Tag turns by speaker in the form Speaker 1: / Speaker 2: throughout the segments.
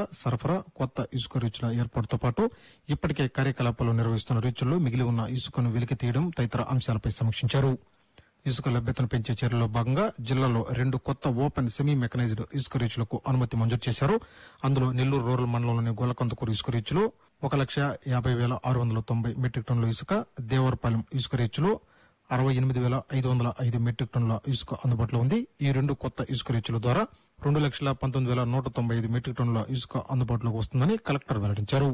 Speaker 1: సరఫరా కొత్త ఇసుక రీచ్ల ఏర్పాటుతో పాటు ఇప్పటికే కార్యకలాపాలు నిర్వహిస్తున్న రీచుల్లో మిగిలి ఉన్న ఇసుకను వెలికి తీయడం తదితర అంశాలపై సమీక్షించారు ఇసుక లభ్యతను పెంచే చర్యల్లో భాగంగా జిల్లాలో రెండు కొత్త ఓపెన్ సెమీ మెకనైజ్డ్ ఇసుక రీచ్లకు అనుమతి మంజూరు చేశారు అందులో నెల్లూరు రూరల్ మండలంలోని గోలకందుకూరు ఇసుక రీచ్లో ఒక లక్ష యాభై వేల ఆరు వందల తొంభై మెట్రిక్ టన్నుల ఇసుక దేవరపాలెం ఇసుక రీచ్లో అరవై ఎనిమిది వేల ఐదు వందల ఐదు మెట్రిక్ టన్నుల ఇసుక అందుబాటులో ఉంది ఈ రెండు కొత్త ఇసుక రీచ్ల ద్వారా రెండు లక్షల పంతొమ్మిది వేల నూట తొంభై ఐదు మెట్రిక్ టన్నుల ఇసుక అందుబాటులోకి వస్తుందని కలెక్టర్ వెల్లడించారు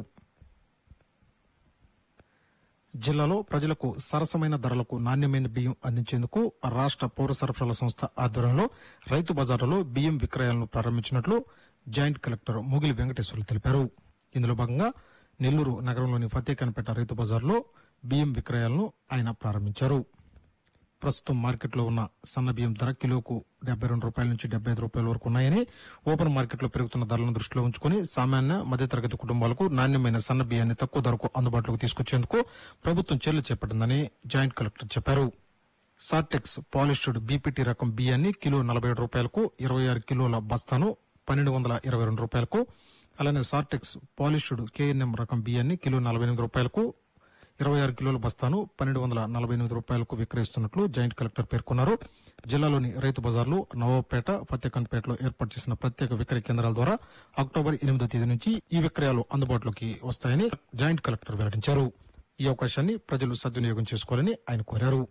Speaker 1: జిల్లాలో ప్రజలకు సరసమైన ధరలకు నాణ్యమైన బియ్యం అందించేందుకు రాష్ట పౌర సరఫరాల సంస్థ ఆధ్వర్యంలో రైతు బజార్లలో బియ్యం విక్రయాలను ప్రారంభించినట్లు జాయింట్ కలెక్టర్ ముగిలి వెంకటేశ్వర్లు తెలిపారు ఇందులో భాగంగా నెల్లూరు నగరంలోని ఫతేఖాన్పేట రైతు బజార్లో బియ్యం విక్రయాలను ఆయన ప్రారంభించారు ప్రస్తుతం మార్కెట్లో ఉన్న సన్న బియ్యం ధర కిలోకు డెబ్బై రెండు రూపాయల నుంచి డెబ్బై ఐదు రూపాయల వరకు ఉన్నాయని ఓపెన్ మార్కెట్లో పెరుగుతున్న ధరలను దృష్టిలో ఉంచుకుని సామాన్య మధ్యతరగతి కుటుంబాలకు నాణ్యమైన సన్న బియ్యాన్ని తక్కువ ధరకు అందుబాటులోకి తీసుకొచ్చేందుకు ప్రభుత్వం చర్యలు చేపట్టిందని జాయింట్ కలెక్టర్ చెప్పారు సార్టెక్స్ పాలిష్డ్ బీపీటీ రకం బియ్యాన్ని కిలో నలభై ఏడు రూపాయలకు ఇరవై ఆరు కిలోల బస్తాను పన్నెండు వందల ఇరవై రెండు రూపాయలకు అలానే సార్టెక్స్ పాలిష్డ్ కేఎన్ఎం రకం బియ్యాన్ని కిలో నలభై ఎనిమిది రూపాయలకు ఇరవై ఆరు కిలోల బస్తాను పన్నెండు వందల నలభై ఎనిమిది రూపాయలకు విక్రయిస్తున్నట్లు జాయింట్ కలెక్టర్ పేర్కొన్నారు జిల్లాలోని రైతు బజార్లు నవాబపేట ఫతేఖాన్పేటలో ఏర్పాటు చేసిన ప్రత్యేక విక్రయ కేంద్రాల ద్వారా అక్టోబర్ ఎనిమిదో తేదీ నుంచి ఈ విక్రయాలు అందుబాటులోకి వస్తాయని జాయింట్ కలెక్టర్ వెల్లడించారు ఈ అవకాశాన్ని ప్రజలు సద్వినియోగం చేసుకోవాలని ఆయన కోరారు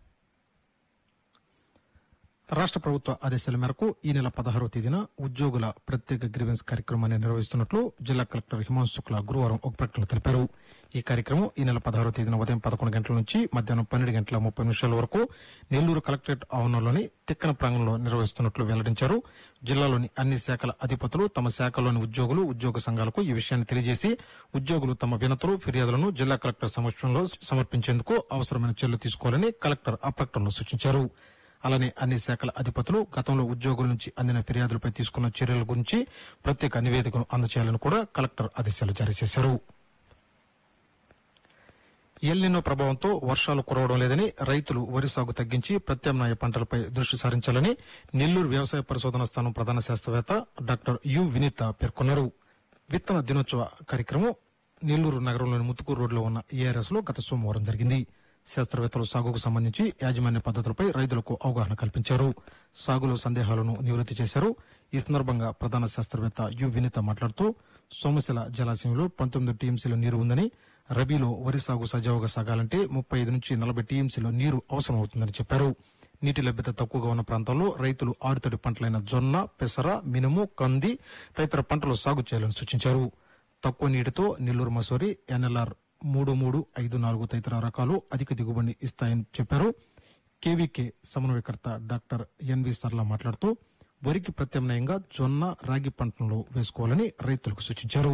Speaker 1: రాష్ట ప్రభుత్వ ఆదేశాల మేరకు ఈ నెల పదహారవ తేదీన ఉద్యోగుల ప్రత్యేక గ్రీవెన్స్ కార్యక్రమాన్ని నిర్వహిస్తున్నట్లు జిల్లా కలెక్టర్ హిమాంశు శుక్లా గురువారం ఒక ప్రకటనలో తెలిపారు ఈ కార్యక్రమం ఈ నెల పదహారవ తేదీన ఉదయం పదకొండు గంటల నుంచి మధ్యాహ్నం పన్నెండు గంటల ముప్పై నిమిషాల వరకు నెల్లూరు కలెక్టరేట్ ఆవరణలోని తిక్కన ప్రాంగణంలో నిర్వహిస్తున్నట్లు వెల్లడించారు జిల్లాలోని అన్ని శాఖల అధిపతులు తమ శాఖలోని ఉద్యోగులు ఉద్యోగ సంఘాలకు ఈ విషయాన్ని తెలియజేసి ఉద్యోగులు తమ వినతులు ఫిర్యాదులను జిల్లా కలెక్టర్ సమక్షంలో సమర్పించేందుకు అవసరమైన చర్యలు తీసుకోవాలని కలెక్టర్ ఆ ప్రకటనలో సూచించారు అలానే అన్ని శాఖల అధిపతులు గతంలో ఉద్యోగుల నుంచి అందిన ఫిర్యాదులపై తీసుకున్న చర్యల గురించి ప్రత్యేక నివేదికను అందజేయాలని కూడా కలెక్టర్ ఆదేశాలు జారీ చేశారు ఎల్నినో ప్రభావంతో వర్షాలు కురవడం లేదని రైతులు వరి సాగు తగ్గించి ప్రత్యామ్నాయ పంటలపై దృష్టి సారించాలని నెల్లూరు వ్యవసాయ పరిశోధన స్థానం ప్రధాన శాస్త్రవేత్త డాక్టర్ యు వినీత పేర్కొన్నారు విత్తన దినోత్సవ కార్యక్రమం నెల్లూరు నగరంలోని ముత్తుకూరు రోడ్లో ఉన్న ఏఆర్ఎస్ లో గత సోమవారం జరిగింది శాస్త్రవేత్తలు సాగుకు సంబంధించి యాజమాన్య పద్ధతులపై రైతులకు అవగాహన కల్పించారు సాగులో సందేహాలను నివృత్తి చేశారు ఈ సందర్భంగా ప్రధాన శాస్త్రవేత్త యు వినీత మాట్లాడుతూ సోమశిల జలాశయంలో పంతొమ్మిది టీఎంసీల నీరు ఉందని రబీలో వరి సాగు సజావుగా సాగాలంటే ముప్పై ఐదు నుంచి నలభై టీఎంసీల నీరు అవసరమవుతుందని చెప్పారు నీటి లభ్యత తక్కువగా ఉన్న ప్రాంతాల్లో రైతులు ఆరుతడి పంటలైన జొన్న పెసర మినుము కంది తదితర పంటలు సాగు చేయాలని సూచించారు తక్కువ నీటితో నెల్లూరు మసూరి ఎన్ఎల్ఆర్ మూడు మూడు ఐదు నాలుగు తదితర రకాలు అధిక దిగుబడిని ఇస్తాయని చెప్పారు కేవీకే సమన్వయకర్త డాక్టర్ ఎన్వి సర్లా మాట్లాడుతూ వరికి ప్రత్యామ్నాయంగా జొన్న రాగి పంటలను వేసుకోవాలని రైతులకు సూచించారు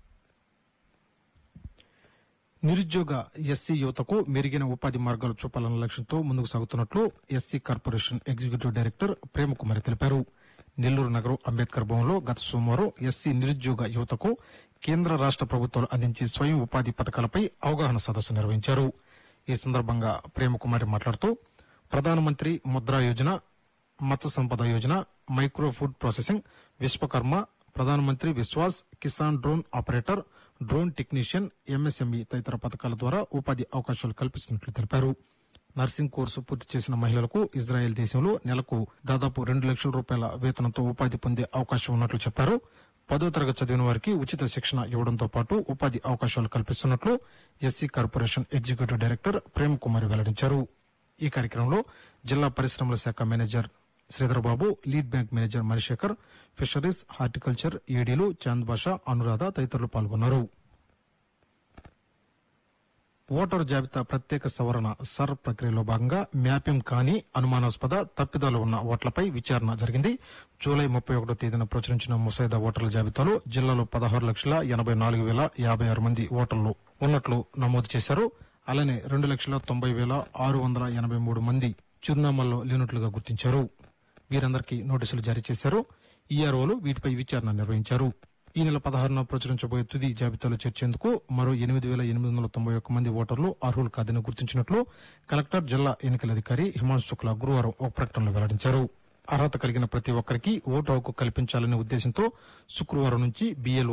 Speaker 1: నిరుద్యోగ ఎస్సీ యువతకు మెరుగైన ఉపాధి మార్గాలు చూపాలన్న లక్ష్యంతో ముందుకు సాగుతున్నట్లు SC corporation executive director Premakumari తెలిపారు నెల్లూరు నగరం అంబేద్కర్ భవన్లో గత సోమవారం ఎస్సీ నిరుద్యోగ యువతకు కేంద్ర రాష్ట ప్రభుత్వాలు అందించే స్వయం ఉపాధి పథకాలపై అవగాహన సదస్సు నిర్వహించారు ఈ సందర్భంగా ప్రేమకుమారి మాట్లాడుతూ ప్రధానమంత్రి Mudra Yojana Matsya Sampada Yojana micro food processing Vishwakarma ప్రధానమంత్రి Vishwas Kisan drone operator drone technician MSME తదితర పథకాల ద్వారా ఉపాధి అవకాశాలు కల్పిస్తున్నట్లు తెలిపారు నర్సింగ్ కోర్సు పూర్తి చేసిన మహిళలకు ఇజ్రాయెల్ దేశంలో నెలకు దాదాపు రెండు లక్షల రూపాయల వేతనంతో ఉపాధి పొందే అవకాశం ఉన్నట్లు చెప్పారు పదో తరగతి చదివిన వారికి ఉచిత శిక్షణ ఇవ్వడంతో పాటు ఉపాధి అవకాశాలు కల్పిస్తున్నట్లు SC corporation executive director Prem Kumari వెల్లడించారు ఈ కార్యక్రమంలో జిల్లా పరిశ్రమల శాఖ manager Sridharbabu lead bank manager Manishekar fisheries horticulture ఏడీలు చాంద్ బాషా అనురాధ తదితరులు పాల్గొన్నారు ఓటరు జాబితా ప్రత్యేక సవరణ సర్ ప్రక్రియలో భాగంగా మ్యాపింగ్ కాని అనుమానాస్పద తప్పిదాలు ఉన్న ఓట్లపై విచారణ జరిగింది జూలై ముప్పై ఒకటో తేదీన ప్రచురించిన ముసాయిదా ఓటర్ల జాబితాలో జిల్లాలో పదహారు లక్షల ఎనబై నాలుగు వేల యాభై ఆరు మంది ఓటర్లు ఉన్నట్లు నమోదు చేశారు అలానే రెండు లక్షల తొంభై వేల ఆరు వందల ఎనబై మూడు మంది చిరునామాల్లో లేనట్లుగా గుర్తించారు వీరందరికీ నోటీసులు జారీ చేశారు ఈఆర్ఓలు వీటిపై విచారణ నిర్వహించారు ఈ నెల పదహారున ప్రచురించబోయే తుది జాబితాలో చేర్చేందుకు మరో ఎనిమిది వేల ఎనిమిది వందల తొంభై ఒక్క మంది ఓటర్లు అర్హులు కాదని గుర్తించినట్లు కలెక్టర్ జిల్లా ఎన్నికల అధికారి హిమాంశు శుక్లా గురువారం ఒక ప్రకటనలో వెల్లడించారు అర్హత కలిగిన ప్రతి ఒక్కరికి ఓటు హక్కు కల్పించాలనే ఉద్దేశంతో శుక్రవారం నుంచి బిఎల్